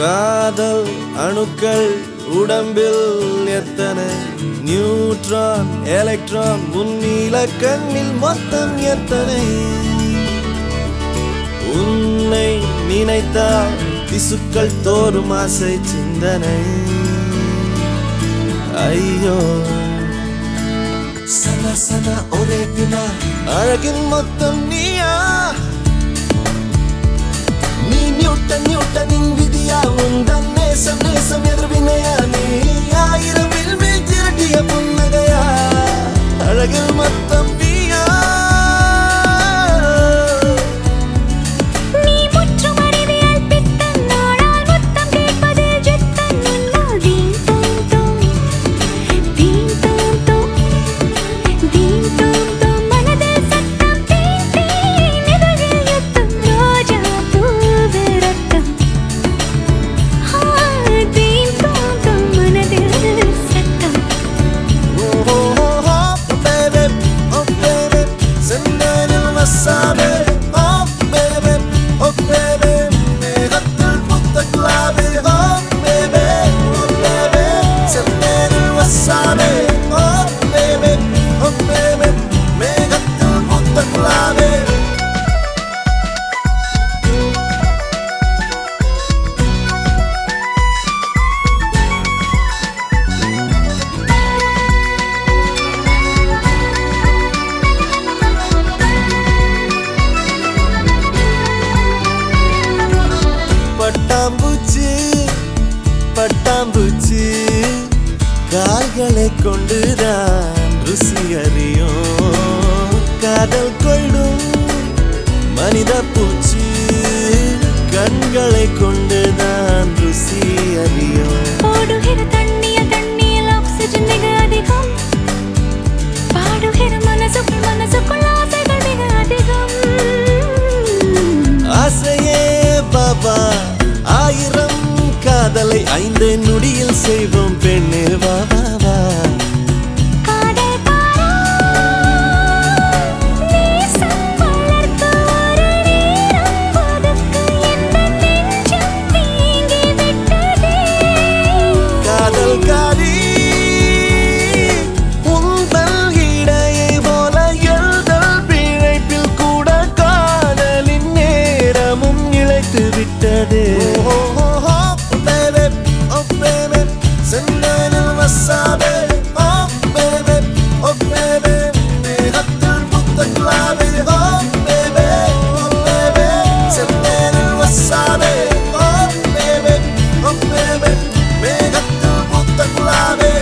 காதல் அணுக்கள் உடம்பில் எத்தனை நியூட்ரான் எலக்ட்ரான் முன்னீல கண்ணில் மொத்தம் எத்தனை உன்னை நினைத்தால் திசுக்கள் தோறும் ஆசை சிந்தனை ஐயோ சன சன ஒரே வினா அழகின் மொத்தம் நீயா நீ நியூட்டன் நியூட்டனின் விதியா உந்தன் நேசம் நேசம் எதிர்வினையா நீ ஆயிரம் வில்மில் திரட்டிய புன்னகையா அழகில் மொத்தம் நீயா நீ முற்றும் அறிவியல் பித்தன் நாடால் முத்தம் கேட்பதில் ஜித்தன் உன்னால் தீம் தோம் தோம் தீம் தோம் தோம் தீம் தோம் தோம் மனதில் சத்தம் தீம் தீம் இதழில் யுத்தம் ரோஜா பூவு ரத்தம் ஆ, தீம் தோம் தோம் மனதில் சத்தம் ஓ ஓ ஓ baby oh baby செந்தனில் வசாபே oh baby oh baby மேகத்தில் புத்த குலாபே oh baby oh baby செந்தனில் வசாபே oh baby oh baby மேகத்தில் புத்த குலாபே பட்டாம்பூச்சி பட்டாம்பூச்சி கால்களை கொண்டுதான் ருசி அறியும் காதல் கொள்ளும் மனித பூச்சி கண்களை கொண்டுதான் ருசி அறியும் ஓடுகிற தண்ணியில் தண்ணியில் ஆக்சிஜன் மிக அதிகம் பாடுகிற மனசுக்குள் மனசுக்குள் ஆசைகள் மிக அதிகம் ஆசையே பாபா ஆயிரம் காதலை ஐந்து நொடியில் செய்வோம் பெண்ணே வா வா வா காதல் பாரா நேசம் வளர்க்க ஒரு நேரம் ஒதுக்கு எந்த நெஞ்சம் வீங்கி விட்டதே காதல் காரி உந்தல் இடையை போல எழுதல் பிழைப்பில் கூட காதலின் நேரமும் இழைத்து விட்டது செந்தனில் வசாபே oh baby oh baby மேகத்தில் புத்த குலாபே oh baby oh baby செந்தனில் வசாபே oh baby oh baby மேகத்தில் புத்த குலாபே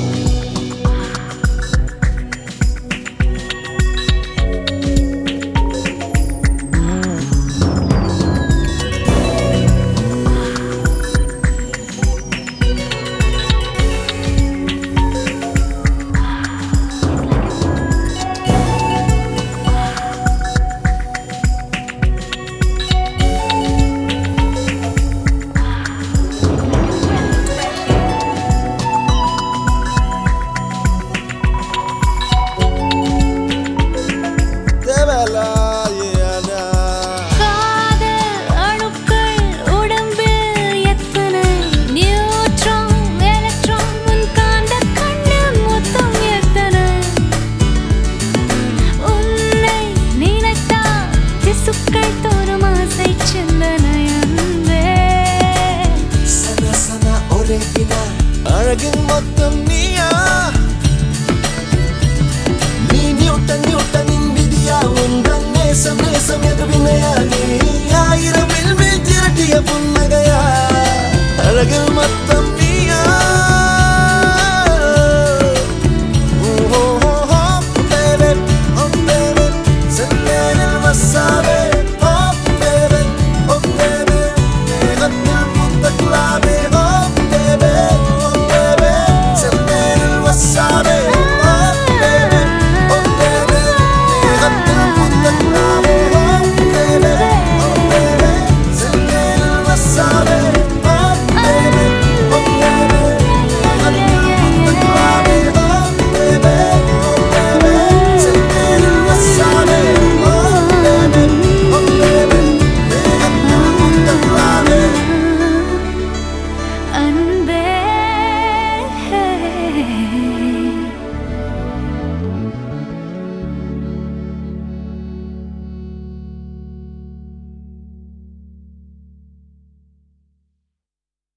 தேவலாயனா காதல் அணுக்கள் உடம்பில் எத்தனை நியூட்ரான் எலக்ட்ரான் உன் காந்த கண்ணில் மொத்தம் எத்தனை உன்னை நினைத்தால் திசுக்கள் தோறும் ஆசை சிந்தனை அன்பே சன சன ஒரே வினா அழகின் மொத்தம் நீயா நீ நியூட்டன் நியூட்டனின் விதியா உந்தன் நேசம் நேசம் எதிர்வினையா நீ ஆயிரம் வில்மில் திரட்டிய புன்னகையா